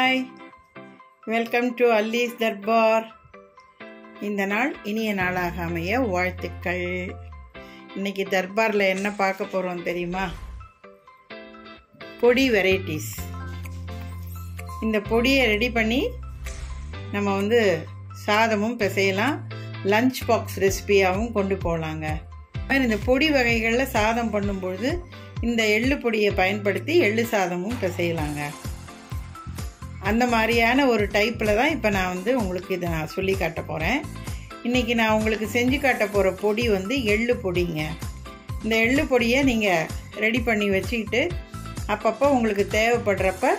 hi welcome to Ally's Darbar இந்த நாள் இனிய நாளாக அமைய வாழ்த்துக்கள் இன்னைக்கு தர்பாரில் என்ன பார்க்க போகிறோம் தெரியுமா பொடி வெரைட்டிஸ் இந்த பொடியை ரெடி பண்ணி நம்ம வந்து சாதமும் பிசையலாம் லஞ்ச் பாக்ஸ் ரெசிபியாகவும் கொண்டு போகலாங்க மாதிரி இந்த பொடி வகைகளில் சாதம் பண்ணும்பொழுது இந்த எள்ளு பொடியை பயன்படுத்தி எள்ளு சாதமும் பிசையலாங்க அந்த மாதிரியான ஒரு டைப்பில் தான் இப்போ நான் வந்து உங்களுக்கு இதை நான் சொல்லி காட்ட போகிறேன் இன்றைக்கி நான் உங்களுக்கு செஞ்சு காட்ட போகிற பொடி வந்து எள்ளு பொடிங்க இந்த எள்ளு பொடியை நீங்கள் ரெடி பண்ணி வச்சுக்கிட்டு அப்பப்போ உங்களுக்கு தேவைப்படுறப்ப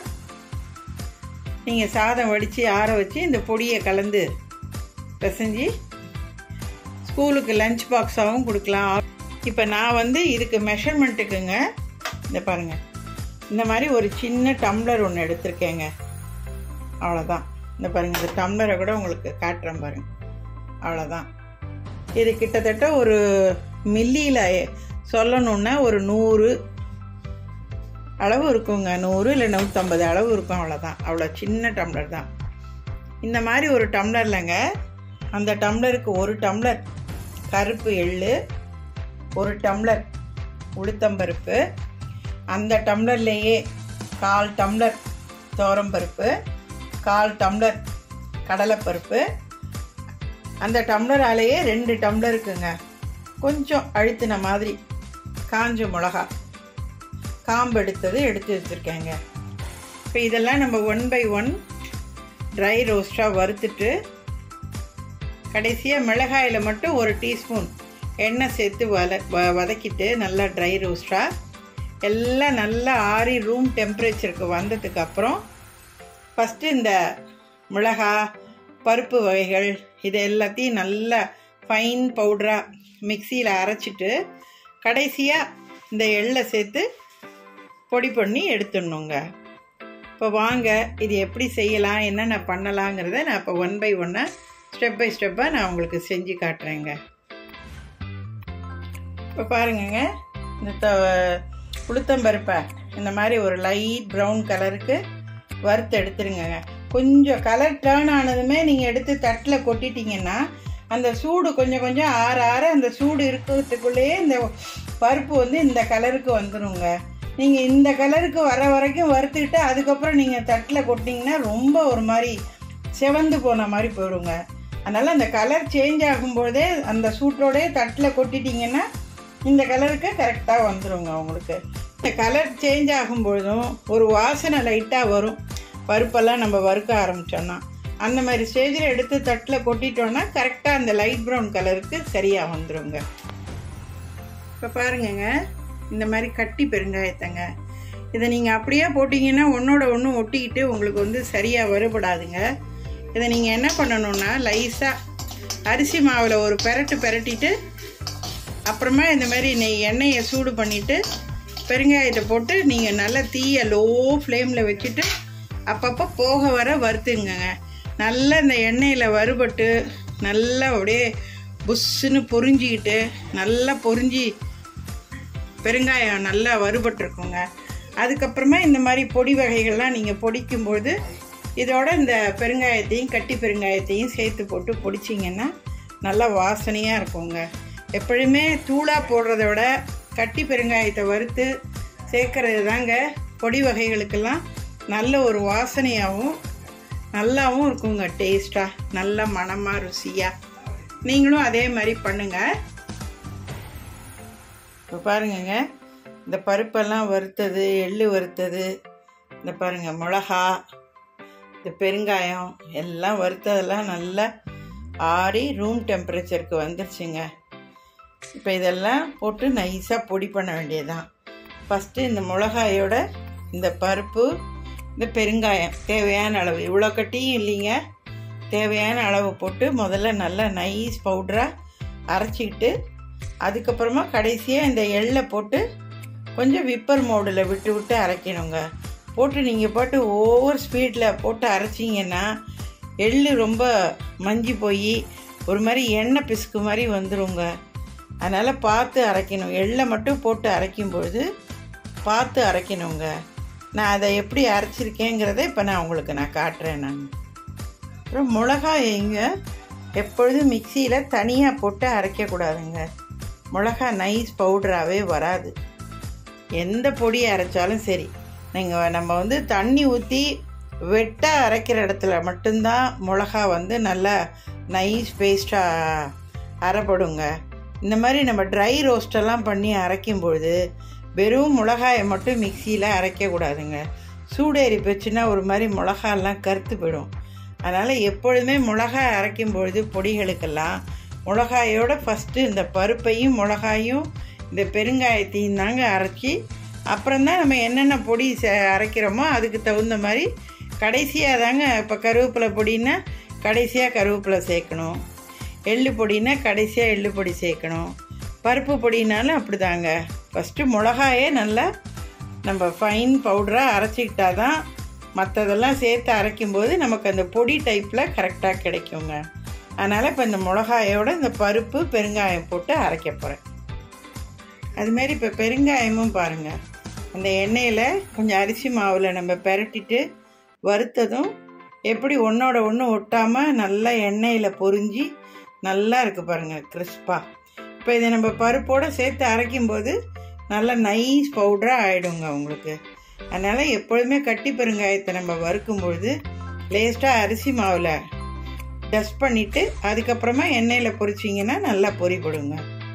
நீங்கள் சாதம் வடித்து ஆற வச்சு இந்த பொடியை கலந்து பிசைஞ்சு ஸ்கூலுக்கு லஞ்ச் பாக்ஸாகவும் கொடுக்கலாம் இப்போ நான் வந்து இதுக்கு மெஷர்மெண்ட்டுக்குங்க இந்த பாருங்கள் இந்த மாதிரி ஒரு சின்ன டம்ளர் ஒன்று எடுத்திருக்கேங்க அவ்வளோதான் இந்த பாருங்கள் இந்த டம்ளரை கூட உங்களுக்கு காட்டுறேன் பாருங்கள் அவ்வளோதான் இது கிட்டத்தட்ட ஒரு மில்லியில் சொல்லணுன்னா ஒரு நூறு அளவு இருக்குங்க நூறு இல்லை நூற்றம்பது அளவு இருக்கும் அவ்வளோதான் அவ்வளோ சின்ன டம்ளர் தான் இந்த மாதிரி ஒரு டம்ளர்லங்க அந்த டம்ளருக்கு ஒரு டம்ளர் கருப்பு எள்ளு ஒரு டம்ளர் உளுத்தம்பருப்பு அந்த டம்ளர்லேயே கால் டம்ளர் தோரம்பருப்பு கால் டம்ளர் கடலைப்பருப்பு அந்த டம்ளராலேயே ரெண்டு டம்ளர் இருக்குங்க கொஞ்சம் அழுத்தின மாதிரி காஞ்ச மிளகா காம்பு எடுத்தது எடுத்து வச்சுருக்கேங்க இப்போ இதெல்லாம் நம்ம ஒன் பை ஒன் ட்ரை ரோஸ்ட்டாக வறுத்துட்டு கடைசியாக மிளகாயில் மட்டும் ஒரு டீஸ்பூன் எண்ணெய் சேர்த்து வத வ வதக்கிட்டு நல்லா ட்ரை ரோஸ்ட்டாக எல்லாம் நல்லா ஆறி ரூம் டெம்பரேச்சருக்கு வந்ததுக்கு அப்புறம் ஃபஸ்ட்டு இந்த மிளகா பருப்பு வகைகள் இது எல்லாத்தையும் நல்லா ஃபைன் பவுடராக மிக்சியில் அரைச்சிட்டு கடைசியாக இந்த எள்ளை சேர்த்து பொடி பண்ணி எடுத்துடணுங்க இப்போ வாங்க இது எப்படி செய்யலாம் என்னென்ன பண்ணலாங்கிறத நான் இப்போ ஒன் பை ஒன்னாக ஸ்டெப் பை ஸ்டெப்பாக நான் உங்களுக்கு செஞ்சு காட்டுறேங்க இப்போ பாருங்கங்க இந்த த உளுத்தம்பருப்பை இந்த மாதிரி ஒரு லைட் ப்ரௌன் கலருக்கு வறுத்து எடுத்துருங்க கொஞ்சம் கலர் டேர்ன் ஆனதுமே நீங்கள் எடுத்து தட்டில் கொட்டிட்டீங்கன்னா அந்த சூடு கொஞ்சம் கொஞ்சம் ஆற ஆற அந்த சூடு இருக்கிறதுக்குள்ளேயே இந்த பருப்பு வந்து இந்த கலருக்கு வந்துடுங்க நீங்கள் இந்த கலருக்கு வர வரைக்கும் வறுத்துக்கிட்டு அதுக்கப்புறம் நீங்கள் தட்டில் கொட்டிங்கன்னா ரொம்ப ஒரு மாதிரி செவந்து போன மாதிரி போயிடுங்க அதனால் அந்த கலர் சேஞ்ச் ஆகும்போதே அந்த சூட்டோடே தட்டில் கொட்டிட்டிங்கன்னா இந்த கலருக்கு கரெக்டாக வந்துடுங்க உங்களுக்கு இந்த கலர் சேஞ்ச் ஆகும்பொழுதும் ஒரு வாசனை லைட்டாக வரும் பருப்பெல்லாம் நம்ம வறுக்க ஆரம்பித்தோன்னா அந்த மாதிரி ஸ்டேஜில் எடுத்து தட்டில் கொட்டிட்டோன்னா கரெக்டாக அந்த லைட் ப்ரௌன் கலருக்கு சரியாக வந்துடுங்க இப்போ பாருங்கங்க இந்த மாதிரி கட்டி பெருங்காயத்தங்க இதை நீங்கள் அப்படியே போட்டிங்கன்னா ஒன்றோட ஒன்று ஒட்டிக்கிட்டு உங்களுக்கு வந்து சரியாக வருபடாதுங்க இதை நீங்கள் என்ன பண்ணணுன்னா லைஸாக அரிசி மாவில் ஒரு பெரட்டு பெரட்டிட்டு அப்புறமா இந்த மாதிரி நெய் எண்ணெயை சூடு பண்ணிவிட்டு பெருங்காயத்தை போட்டு நீங்கள் நல்லா தீயை லோ ஃப்ளேமில் வச்சுட்டு அப்பப்போ போக வர வறுத்துங்க நல்லா இந்த எண்ணெயில் வறுபட்டு நல்லா அப்படியே புஷ்ஷுன்னு பொறிஞ்சிக்கிட்டு நல்லா பொறிஞ்சி பெருங்காயம் நல்லா வறுபட்டுருக்குங்க அதுக்கப்புறமா இந்த மாதிரி பொடி வகைகள்லாம் நீங்கள் பொடிக்கும்போது இதோட இந்த பெருங்காயத்தையும் கட்டி பெருங்காயத்தையும் சேர்த்து போட்டு பொடிச்சிங்கன்னா நல்லா வாசனையாக இருக்குங்க எப்பொழுதுமே தூளாக போடுறத விட கட்டி பெருங்காயத்தை வறுத்து சேர்க்கறது தாங்க பொடி வகைகளுக்கெல்லாம் நல்ல ஒரு வாசனையாகவும் நல்லாவும் இருக்குங்க டேஸ்ட்டாக நல்ல மனமாக ருசியாக நீங்களும் அதே மாதிரி பண்ணுங்கள் இப்போ பாருங்கங்க இந்த பருப்பெல்லாம் வறுத்தது எள்ளு வறுத்தது இந்த பாருங்கள் மிளகா இந்த பெருங்காயம் எல்லாம் வறுத்ததெல்லாம் நல்லா ஆறி ரூம் டெம்பரேச்சருக்கு வந்துருச்சுங்க இப்போ இதெல்லாம் போட்டு நைஸாக பொடி பண்ண வேண்டியதுதான் ஃபஸ்ட்டு இந்த மிளகாயோட இந்த பருப்பு இந்த பெருங்காயம் தேவையான அளவு இவ்வளோ கட்டியும் இல்லைங்க தேவையான அளவு போட்டு முதல்ல நல்லா நைஸ் பவுடராக அரைச்சிக்கிட்டு அதுக்கப்புறமா கடைசியாக இந்த எள்ளை போட்டு கொஞ்சம் விப்பர் மோடில் விட்டு விட்டு அரைக்கணுங்க போட்டு நீங்கள் போட்டு ஓவர் ஸ்பீடில் போட்டு அரைச்சிங்கன்னா எள்ளு ரொம்ப மஞ்சி போய் ஒரு மாதிரி எண்ணெய் பிசுக்கு மாதிரி வந்துடுங்க அதனால் பார்த்து அரைக்கணும் எள்ளை மட்டும் போட்டு அரைக்கும் பொழுது பார்த்து அரைக்கணுங்க நான் அதை எப்படி அரைச்சிருக்கேங்கிறத இப்போ நான் உங்களுக்கு நான் காட்டுறேன் நான் அப்புறம் மிளகாய்ங்க எப்பொழுதும் மிக்சியில் தனியாக போட்டு அரைக்கக்கூடாதுங்க மிளகா நைஸ் பவுடராகவே வராது எந்த பொடியை அரைச்சாலும் சரி நீங்கள் நம்ம வந்து தண்ணி ஊற்றி வெட்டாக அரைக்கிற இடத்துல மட்டும்தான் மிளகா வந்து நல்லா நைஸ் பேஸ்ட்டாக அரைப்படுங்க இந்த மாதிரி நம்ம ட்ரை ரோஸ்டெல்லாம் பண்ணி அரைக்கும் பொழுது வெறும் மிளகாயை மட்டும் மிக்சியில் அரைக்கக்கூடாதுங்க சூடேறி போச்சுன்னா ஒரு மாதிரி மிளகாலாம் கருத்து போயிடும் அதனால் எப்பொழுதுமே மிளகாய் அரைக்கும் பொழுது பொடிகளுக்கெல்லாம் மிளகாயோட ஃபஸ்ட்டு இந்த பருப்பையும் மிளகாயும் இந்த பெருங்காயத்தையும் தாங்க அரைச்சி அப்புறம்தான் நம்ம என்னென்ன பொடி சே அரைக்கிறோமோ அதுக்கு தகுந்த மாதிரி கடைசியாக தாங்க இப்போ கருவேப்பிலை பொடின்னா கடைசியாக கருவேப்பிலை சேர்க்கணும் எள்ளு பொடினா கடைசியாக எள்ளு பொடி சேர்க்கணும் பருப்பு பொடினாலும் அப்படி தாங்க ஃபஸ்ட்டு மிளகாயே நல்லா நம்ம ஃபைன் பவுடராக அரைச்சிக்கிட்டா தான் மற்றதெல்லாம் சேர்த்து அரைக்கும்போது நமக்கு அந்த பொடி டைப்பில் கரெக்டாக கிடைக்குங்க அதனால் இப்போ இந்த மிளகாயோட இந்த பருப்பு பெருங்காயம் போட்டு அரைக்க போகிறேன் அதுமாரி இப்போ பெருங்காயமும் பாருங்கள் அந்த எண்ணெயில் கொஞ்சம் அரிசி மாவில் நம்ம பெரட்டிட்டு வறுத்ததும் எப்படி ஒன்றோட ஒன்று ஒட்டாமல் நல்லா எண்ணெயில் பொரிஞ்சு நல்லா இருக்குது பாருங்கள் கிறிஸ்பாக இப்போ இதை நம்ம பருப்போடு சேர்த்து அரைக்கும்போது நல்லா நைஸ் பவுடராக ஆகிடுங்க உங்களுக்கு அதனால் எப்பொழுதுமே கட்டி பெருங்காயத்தை நம்ம வறுக்கும் பொழுது லேஸ்ட்டாக அரிசி மாவில் டஸ்ட் பண்ணிவிட்டு அதுக்கப்புறமா எண்ணெயில் பொரிச்சிங்கன்னா நல்லா பொரிப்படுங்க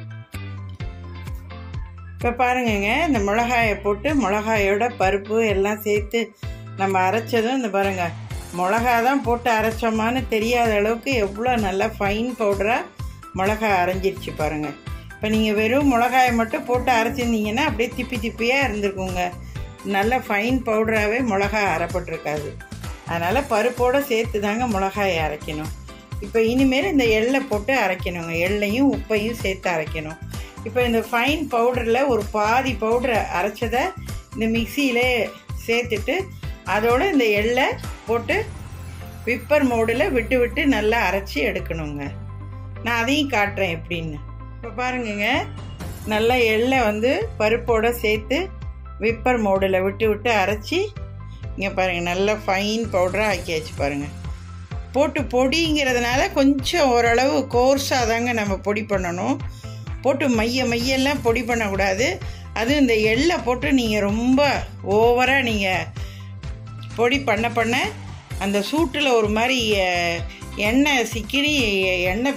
இப்போ பாருங்கங்க இந்த மிளகாயை போட்டு மிளகாயோட பருப்பு எல்லாம் சேர்த்து நம்ம அரைச்சதும் இந்த பாருங்க மிளகா தான் போட்டு அரைச்சோமான்னு தெரியாத அளவுக்கு எவ்வளோ நல்லா ஃபைன் பவுடராக மிளகா அரைஞ்சிருச்சு பாருங்கள் இப்போ நீங்கள் வெறும் மிளகாயை மட்டும் போட்டு அரைச்சிருந்தீங்கன்னா அப்படியே திப்பி திப்பியாக இருந்திருக்குங்க நல்ல ஃபைன் பவுடராகவே மிளகா அரைப்பட்டிருக்காது அதனால் பருப்போடு சேர்த்து தாங்க மிளகாயை அரைக்கணும் இப்போ இனிமேல் இந்த எள்ளை போட்டு அரைக்கணுங்க எள்ளையும் உப்பையும் சேர்த்து அரைக்கணும் இப்போ இந்த ஃபைன் பவுடரில் ஒரு பாதி பவுடரை அரைச்சதை இந்த மிக்சியிலே சேர்த்துட்டு அதோடு இந்த எள்ளை போட்டு விப்பர் மோடில் விட்டு விட்டு நல்லா அரைச்சி எடுக்கணுங்க நான் அதையும் காட்டுறேன் எப்படின்னு இப்போ பாருங்கங்க நல்லா எள்ளை வந்து பருப்போடு சேர்த்து விப்பர் மோடில் விட்டு விட்டு அரைச்சி இங்கே பாருங்கள் நல்லா ஃபைன் பவுடராக ஆக்கியாச்சு பாருங்கள் போட்டு பொடிங்கிறதுனால கொஞ்சம் ஓரளவு கோர்ஸாக தாங்க நம்ம பொடி பண்ணணும் போட்டு மைய மையெல்லாம் பொடி பண்ணக்கூடாது அதுவும் இந்த எள்ளை போட்டு நீங்கள் ரொம்ப ஓவராக நீங்கள் பொடி பண்ண பண்ண அந்த சூட்டில் ஒரு மாதிரி எண்ணெய் சிக்கினி எண்ணெய்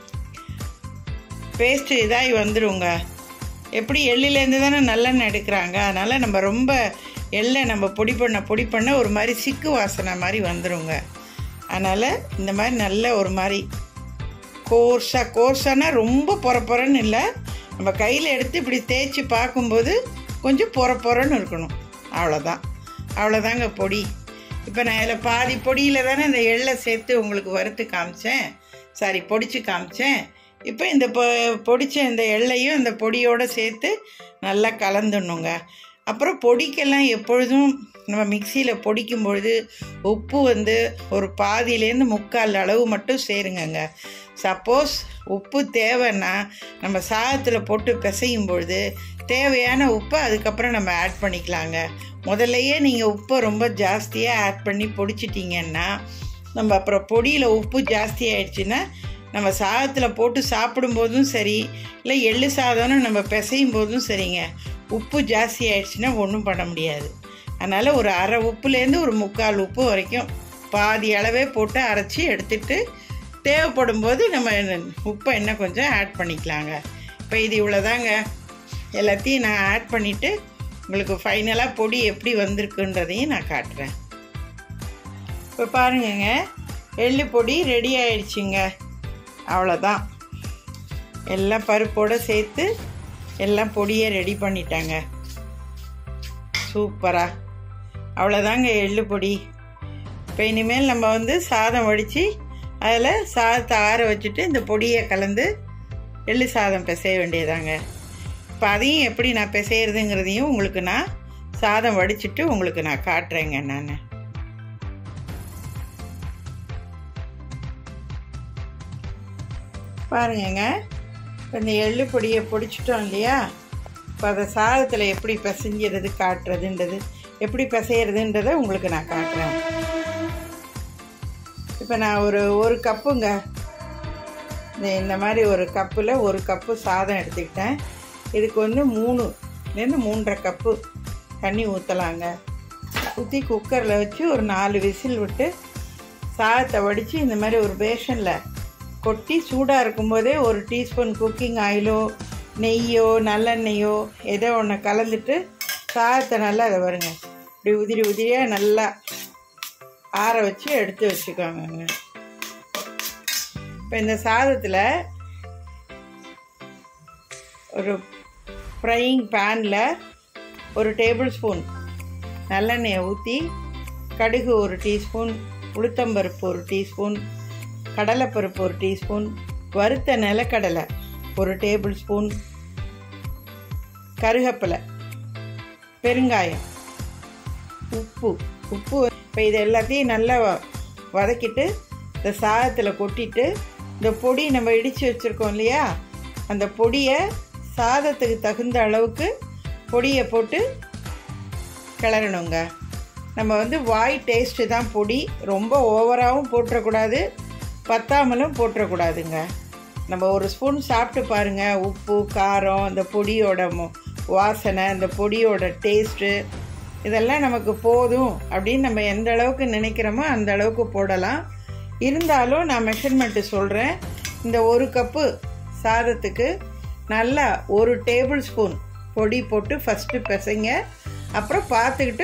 பேஸ்ட்டு இதாகி வந்துடுங்க எப்படி எள்ளிலேருந்து தானே நல்லெண்ணெய் எடுக்கிறாங்க அதனால் நம்ம ரொம்ப எள்ளை நம்ம பொடி பண்ண பொடி பண்ண ஒரு மாதிரி சிக்கு வாசனை மாதிரி வந்துடுங்க அதனால் இந்த மாதிரி நல்ல ஒரு மாதிரி கோர்ஸாக கோர்ஸானா ரொம்ப பொற பொறன்னு இல்லை நம்ம கையில் எடுத்து இப்படி தேய்ச்சி பார்க்கும்போது கொஞ்சம் பொற பொறன்னு இருக்கணும் அவ்வளோதான் அவ்வளோதாங்க பொடி இப்போ நான் இதில் பாதி பொடியில் தானே இந்த எள்ளை சேர்த்து உங்களுக்கு வறுத்து காமிச்சேன் சாரி பொடிச்சு காமிச்சேன் இப்போ இந்த பொ பொடிச்ச இந்த எள்ளையும் இந்த பொடியோடு சேர்த்து நல்லா கலந்துடணுங்க அப்புறம் பொடிக்கெல்லாம் எப்பொழுதும் நம்ம மிக்சியில் பொடிக்கும் பொழுது உப்பு வந்து ஒரு பாதியிலேருந்து முக்கால் அளவு மட்டும் சேருங்கங்க சப்போஸ் உப்பு தேவைன்னா நம்ம சாதத்தில் போட்டு பிசையும் பொழுது தேவையான உப்பை அதுக்கப்புறம் நம்ம ஆட் பண்ணிக்கலாங்க முதல்லையே நீங்கள் உப்பை ரொம்ப ஜாஸ்தியாக ஆட் பண்ணி பொடிச்சிட்டிங்கன்னா நம்ம அப்புறம் பொடியில் உப்பு ஜாஸ்தி ஆயிடுச்சுன்னா நம்ம சாதத்தில் போட்டு சாப்பிடும்போதும் சரி இல்லை எள்ளு சாதம்னு நம்ம பிசையும் போதும் சரிங்க உப்பு ஜாஸ்தி ஆயிடுச்சுன்னா ஒன்றும் பண்ண முடியாது அதனால் ஒரு அரை உப்புலேருந்து ஒரு முக்கால் உப்பு வரைக்கும் பாதி அளவே போட்டு அரைச்சி எடுத்துட்டு தேவைப்படும் போது நம்ம உப்பை இன்னும் கொஞ்சம் ஆட் பண்ணிக்கலாங்க இப்போ இது இவ்வளோதாங்க எல்லாத்தையும் நான் ஆட் பண்ணிவிட்டு உங்களுக்கு ஃபைனலாக பொடி எப்படி வந்திருக்குன்றதையும் நான் காட்டுறேன் இப்போ பாருங்கங்க எள்ளு பொடி ரெடி ஆயிடுச்சுங்க அவ்வளோதான் எல்லாம் பருப்போடு சேர்த்து எல்லாம் பொடியை ரெடி பண்ணிட்டாங்க சூப்பராக அவ்வளோதாங்க எள்ளு பொடி இப்போ இனிமேல் நம்ம வந்து சாதம் வடித்து அதில் சாதத்தை ஆற வச்சுட்டு இந்த பொடியை கலந்து எள்ளு சாதம் பிசைய வேண்டியதாங்க இப்போ அதையும் எப்படி நான் பிசையிறதுங்கிறதையும் உங்களுக்கு நான் சாதம் வடிச்சிட்டு உங்களுக்கு நான் காட்டுறேங்க நான் பாருங்கங்க இப்போ இந்த எள்ளு பொடியை பொடிச்சிட்டோம் இல்லையா இப்போ அதை சாதத்தில் எப்படி பிசைஞ்சிறது காட்டுறதுன்றது எப்படி பிசையிறதுன்றதை உங்களுக்கு நான் காட்டுறேன் இப்போ நான் ஒரு ஒரு கப்புங்க இந்த இந்த மாதிரி ஒரு கப்பில் ஒரு கப்பு சாதம் எடுத்துக்கிட்டேன் இதுக்கு வந்து மூணுலேருந்து மூன்றரை கப்பு தண்ணி ஊற்றலாங்க ஊற்றி குக்கரில் வச்சு ஒரு நாலு விசில் விட்டு சாதத்தை வடித்து இந்த மாதிரி ஒரு பேஷனில் கொட்டி சூடாக இருக்கும்போதே ஒரு டீஸ்பூன் குக்கிங் ஆயிலோ நெய்யோ நல்லெண்ணெய்யோ ஏதோ ஒன்று கலந்துட்டு சாதத்தை நல்லா அதை வருங்க இப்படி உதிரி உதிரியாக நல்லா ஆற வச்சு எடுத்து வச்சுக்கோங்க இப்போ இந்த சாதத்தில் ஒரு ஃப்ரையிங் பேனில் ஒரு டேபிள் ஸ்பூன் நல்லெண்ணெயை ஊற்றி கடுகு ஒரு டீஸ்பூன் உளுத்தம்பருப்பு ஒரு டீஸ்பூன் கடலைப்பருப்பு ஒரு டீஸ்பூன் வறுத்த நிலக்கடலை ஒரு டேபிள் ஸ்பூன் கருகப்பிலை பெருங்காயம் உப்பு உப்பு இப்போ இது எல்லாத்தையும் நல்லா வ- வதக்கிட்டு இந்த சாதத்தில் கொட்டிட்டு இந்த பொடி நம்ம இடித்து வச்சுருக்கோம் இல்லையா அந்த பொடியை சாதத்துக்கு தகுந்த அளவுக்கு பொடியை போட்டு கிளறணுங்க நம்ம வந்து வாய் டேஸ்ட்டு தான் பொடி ரொம்ப ஓவராகவும் போட்டுறக்கூடாது பத்தாமலும் போட்டுறக்கூடாதுங்க நம்ம ஒரு ஸ்பூன் சாப்பிட்டு பாருங்கள் உப்பு காரம் அந்த பொடியோட மொ- வாசனை அந்த பொடியோட டேஸ்ட்டு இதெல்லாம் நமக்கு போதும் அப்படின்னு நம்ம எந்த அளவுக்கு நினைக்கிறோமோ அந்த அளவுக்கு போடலாம் இருந்தாலும் நான் மெஷர்மெண்ட்டு சொல்கிறேன் இந்த ஒரு கப்பு சாதத்துக்கு நல்லா ஒரு டேபிள் ஸ்பூன் பொடி போட்டு ஃபஸ்ட்டு பிசைங்க அப்புறம் பார்த்துக்கிட்டு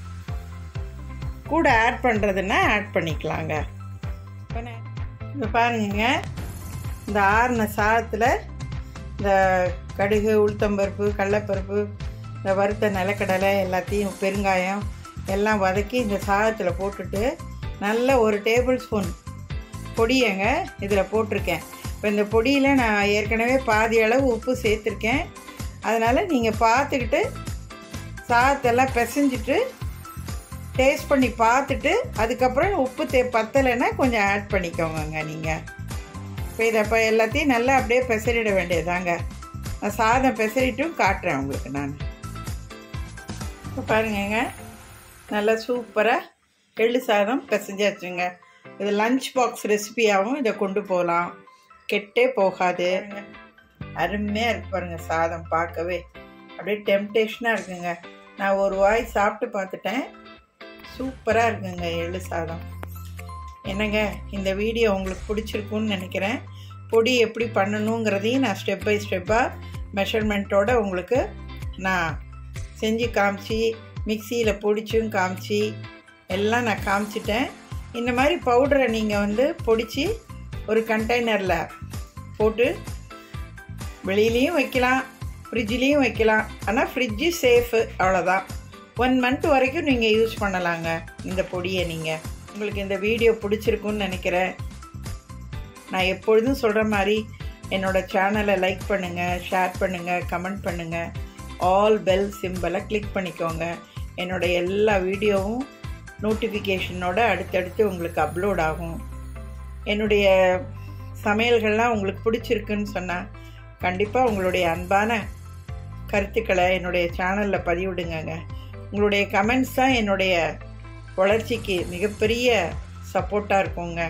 கூட ஆட் பண்ணுறதுன்னா ஆட் பண்ணிக்கலாங்க இப்போ நான் இப்போ பாருங்க இந்த ஆறின சாதத்தில் இந்த கடுகு உளுத்தம்பருப்பு கடலைப்பருப்பு இந்த வறுத்த நிலக்கடலை எல்லாத்தையும் பெருங்காயம் எல்லாம் வதக்கி இந்த சாதத்தில் போட்டுட்டு நல்ல ஒரு டேபிள் ஸ்பூன் பொடியங்க இதில் போட்டிருக்கேன் இப்போ இந்த பொடியில் நான் ஏற்கனவே பாதி அளவு உப்பு சேர்த்துருக்கேன் அதனால் நீங்கள் பார்த்துக்கிட்டு சாதத்தெல்லாம் பிசைஞ்சிட்டு டேஸ்ட் பண்ணி பார்த்துட்டு அதுக்கப்புறம் உப்பு தே பத்தலைன்னா கொஞ்சம் ஆட் பண்ணிக்கோங்க நீங்கள் இப்போ இதை இப்போ எல்லாத்தையும் நல்லா அப்படியே பெசரிட வேண்டியதாங்க நான் சாதம் பெசரிட்டும் காட்டுறேன் உங்களுக்கு நான் இப்போ பாருங்கங்க நல்லா சூப்பராக எள்ளு சாதம் பிசைஞ்சாச்சுங்க இது லஞ்ச் பாக்ஸ் ரெசிபியாகவும் இதை கொண்டு போகலாம் கெட்டே போகாது அருமையாக இருக்கு பாருங்க சாதம் பார்க்கவே அப்படியே டெம்டேஷனாக இருக்குங்க நான் ஒரு வாய் சாப்பிட்டு பார்த்துட்டேன் சூப்பராக இருக்குங்க எள்ளு சாதம் என்னங்க இந்த வீடியோ உங்களுக்கு பிடிச்சிருக்குன்னு நினைக்கிறேன் பொடி எப்படி பண்ணணுங்கிறதையும் நான் ஸ்டெப் பை ஸ்டெப்பாக மெஷர்மெண்ட்டோட உங்களுக்கு நான் செஞ்சு காமிச்சு மிக்சியில் பொடிச்சும் காமிச்சு எல்லாம் நான் காமிச்சிட்டேன் இந்த மாதிரி பவுடரை நீங்கள் வந்து பொடிச்சு ஒரு கண்டெய்னரில் போட்டு வெளியிலையும் வைக்கலாம் ஃப்ரிட்ஜ்லேயும் வைக்கலாம் ஆனால் ஃப்ரிட்ஜு சேஃபு அவ்வளோதான் ஒன் மந்த் வரைக்கும் நீங்கள் யூஸ் பண்ணலாங்க இந்த பொடியை நீங்கள் உங்களுக்கு இந்த வீடியோ பிடிச்சிருக்குன்னு நினைக்கிறேன் நான் எப்பொழுதும் சொல்கிற மாதிரி என்னோடய சேனலை லைக் பண்ணுங்கள் ஷேர் பண்ணுங்கள் கமெண்ட் பண்ணுங்கள் ஆல் பெல் சிம்பலை கிளிக் பண்ணிக்கோங்க என்னோடய எல்லா வீடியோவும் நோட்டிஃபிகேஷனோட அடுத்தடுத்து உங்களுக்கு அப்லோட் ஆகும் என்னுடைய சமையல்கள்லாம் உங்களுக்கு பிடிச்சிருக்குன்னு சொன்னால் கண்டிப்பாக உங்களுடைய அன்பான கருத்துக்களை என்னுடைய சேனலில் பதிவிடுங்கங்க உங்களுடைய கமெண்ட்ஸ் தான் என்னுடைய வளர்ச்சிக்கு மிகப்பெரிய சப்போர்ட்டாக இருக்குங்க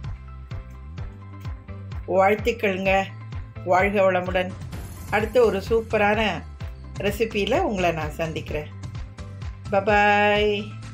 வாழ்த்துக்கள்ங்க வாழ்க வளமுடன் அடுத்த ஒரு சூப்பரான ரெசிபியில் உங்களை நான் சந்திக்கிறேன் பபாய்